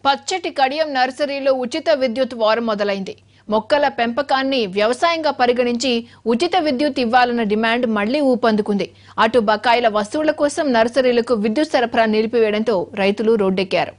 పచ్చటి కడియం నర్సరీలో ఉచిత విద్యుత్ వారం మొదలైంది మొక్కల పెంపకాన్ని వ్యవసాయంగా పరిగణించి ఉచిత విద్యుత్ ఇవ్వాలన్న డిమాండ్ మళ్లీ ఊపందుకుంది అటు బకాయిల వస్తువుల కోసం నర్సరీలకు విద్యుత్ సరఫరా నిలిపివేయడంతో రైతులు రోడ్డెక్కారు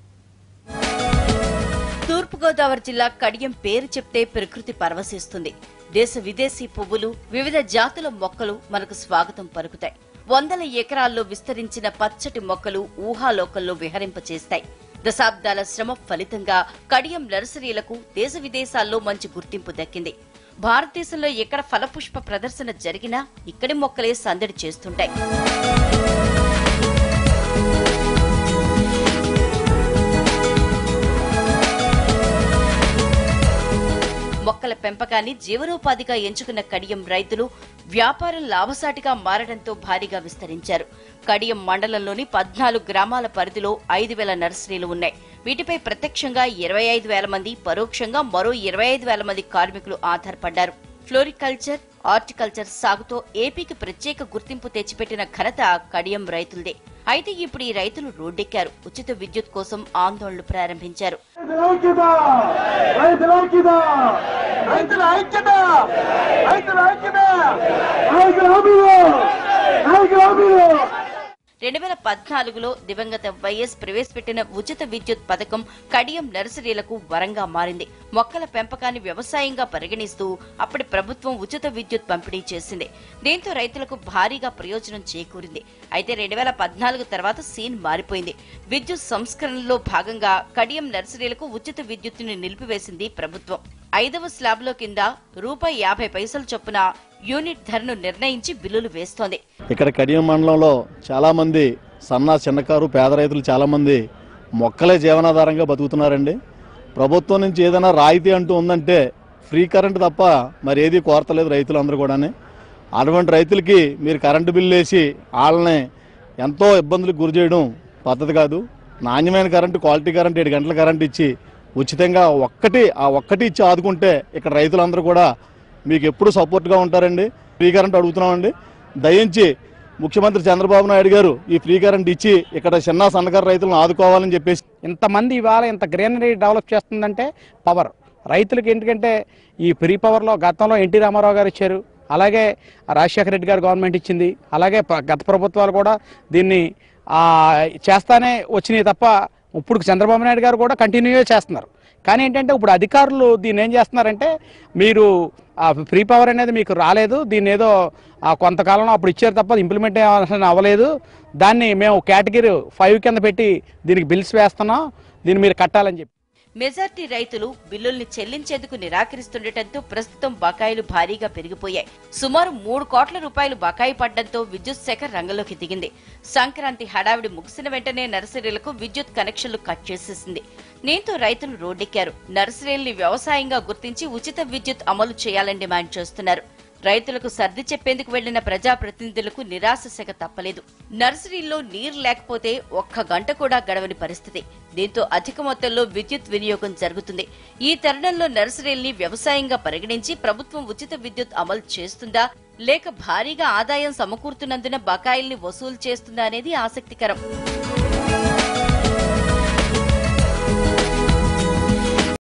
తూర్పుగోదావరి జిల్లా కడియం పేరు చెప్తే ప్రకృతి పరవశిస్తుంది దేశ విదేశీ పువ్వులు వివిధ జాతుల మొక్కలు మనకు స్వాగతం పలుకుతాయి వందల ఎకరాల్లో విస్తరించిన పచ్చటి మొక్కలు ఊహాలోకంలో విహరింపచేస్తాయి దశాబ్దాల శ్రమ ఫలితంగా కడియం నర్సరీలకు దేశ విదేశాల్లో మంచి గుర్తింపు దక్కింది భారతదేశంలో ఎక్కడ ఫలపుష్ప ప్రదర్శన జరిగినా ఇక్కడి మొక్కలే సందడి చేస్తుంటాయి మొక్కల పెంపకాన్ని జీవనోపాధిగా ఎంచుకున్న కడియం రైతులు వ్యాపారం లాభసాటిగా మారడంతో భారీగా విస్తరించారు కడియం మండలంలోని పద్నాలుగు గ్రామాల పరిధిలో ఐదు వేల నర్సరీలు ఉన్నాయి వీటిపై ప్రత్యక్షంగా ఇరవై ఐదు వేల మంది పరోక్షంగా మరో ఇరవై ఐదు వేల మంది కార్మికులు ఆధారపడ్డారు ఫ్లోరికల్చర్ హార్టికల్చర్ సాగుతో ఏపీకి ప్రత్యేక గుర్తింపు తెచ్చిపెట్టిన ఘనత కడియం రైతులదే అయితే ఇప్పుడు ఈ రైతులు రోడ్డెక్కారు ఉచిత విద్యుత్ కోసం ఆందోళనలు ప్రారంభించారు రైతుల ఐక్యత రైతుల ఐక్యత రైతుల ఐక్యత రైతుల ఐక్యత నాయకుల హామీలు నాయకుల హామీలు రెండు వేల పద్నాలుగులో దివంగత వైఎస్ ప్రవేశపెట్టిన ఉచిత విద్యుత్ పథకం కడియం నర్సరీలకు వరంగా మారింది మొక్కల పెంపకాన్ని వ్యవసాయంగా పరిగణిస్తూ అప్పటి ప్రభుత్వం ఉచిత విద్యుత్ పంపిణీ చేసింది దీంతో రైతులకు భారీగా ప్రయోజనం చేకూరింది అయితే రెండు వేల పద్నాలుగు తర్వాత సీన్ మారిపోయింది విద్యుత్ సంస్కరణలో భాగంగా కడియం నర్సరీలకు ఉచిత విద్యుత్తుని నిలిపివేసింది ప్రభుత్వం ఐదవ స్లాబ్లో కింద రూపాయి యాభై పైసల చొప్పున యూనిట్ ధరను నిర్ణయించి బిల్లులు వేస్తోంది ఇక్కడ కడియం మండలంలో చాలామంది సన్న చిన్నకారు పేద రైతులు చాలామంది మొక్కలే జీవనాధారంగా బతుకుతున్నారండి ప్రభుత్వం నుంచి ఏదైనా రాయితీ అంటూ ఉందంటే ఫ్రీ కరెంట్ తప్ప మరి ఏది కోరతలేదు రైతులందరూ కూడానే అటువంటి రైతులకి మీరు కరెంటు బిల్లు వేసి వాళ్ళని ఎంతో ఇబ్బందులకు గురి చేయడం పద్ధతి కాదు నాణ్యమైన కరెంటు క్వాలిటీ కరెంట్ ఏడు గంటల కరెంట్ ఇచ్చి ఉచితంగా ఒక్కటి ఆ ఒక్కటి ఇచ్చి ఆదుకుంటే ఇక్కడ రైతులందరూ కూడా మీకు ఎప్పుడు సపోర్ట్గా ఉంటారండి ఫ్రీ కరెంట్ అడుగుతున్నామండి దయించి ముఖ్యమంత్రి చంద్రబాబు నాయుడు గారు ఈ ఫ్రీ కరెంట్ ఇచ్చి ఇక్కడ చిన్న సన్నకారు రైతులను ఆదుకోవాలని చెప్పేసి ఇంతమంది ఇవాళ ఇంత గ్రీనరీ డెవలప్ చేస్తుందంటే పవర్ రైతులకి ఎందుకంటే ఈ ఫ్రీ పవర్లో గతంలో ఎన్టీ రామారావు గారు ఇచ్చారు అలాగే రాజశేఖర రెడ్డి గారు గవర్నమెంట్ ఇచ్చింది అలాగే ప- గత ప్రభుత్వాలు కూడా దీన్ని ఆ, చేస్తానే వచ్చినాయి తప్ప ఇప్పుడు చంద్రబాబు నాయుడు గారు కూడా కంటిన్యూ చేస్తున్నారు కానీ ఏంటంటే ఇప్పుడు అధికారులు దీన్ని ఏం చేస్తున్నారంటే మీరు ఆ ఫ్రీ పవర్ అనేది మీకు రాలేదు దీన్ని ఏదో ఆ కొంతకాలంలో అప్పుడు ఇచ్చారు తప్ప ఇంప్లిమెంట్ అవ్వలేదు దాన్ని మేము కేటగిరీ ఫైవ్ కింద పెట్టి దీనికి బిల్స్ వేస్తున్నాం దీన్ని మీరు కట్టాలని చెప్పి మెజార్టీ రైతులు బిల్లుల్ని చెల్లించేందుకు నిరాకరిస్తుండటంతో ప్రస్తుతం బకాయిలు భారీగా పెరిగిపోయాయి సుమారు మూడు కోట్ల రూపాయలు బకాయి పడ్డంతో విద్యుత్ శాఖ రంగంలోకి దిగింది సంక్రాంతి హడావిడి ముగిసిన వెంటనే నర్సరీలకు విద్యుత్ కనెక్షన్లు కట్ చేసేసింది దీంతో రైతులు రోడ్డెక్కారు నర్సరీల్ని వ్యవసాయంగా గుర్తించి ఉచిత విద్యుత్ అమలు చేయాలని డిమాండ్ చేస్తున్నారు రైతులకు సర్ది చెప్పేందుకు వెళ్లిన ప్రజాప్రతినిధులకు నిరాశ సెగ తప్పలేదు నర్సరీల్లో నీరు లేకపోతే ఒక్క గంట కూడా గడవని పరిస్థితి దీంతో అధిక మొత్తంలో విద్యుత్ వినియోగం జరుగుతుంది ఈ తరుణంలో నర్సరీల్ని వ్యవసాయంగా పరిగణించి ప్రభుత్వం ఉచిత విద్యుత్ అమలు చేస్తుందా లేక భారీగా ఆదాయం సమకూరుతున్నందున బకాయిల్ని వసూలు చేస్తుందా అనేది ఆసక్తికరం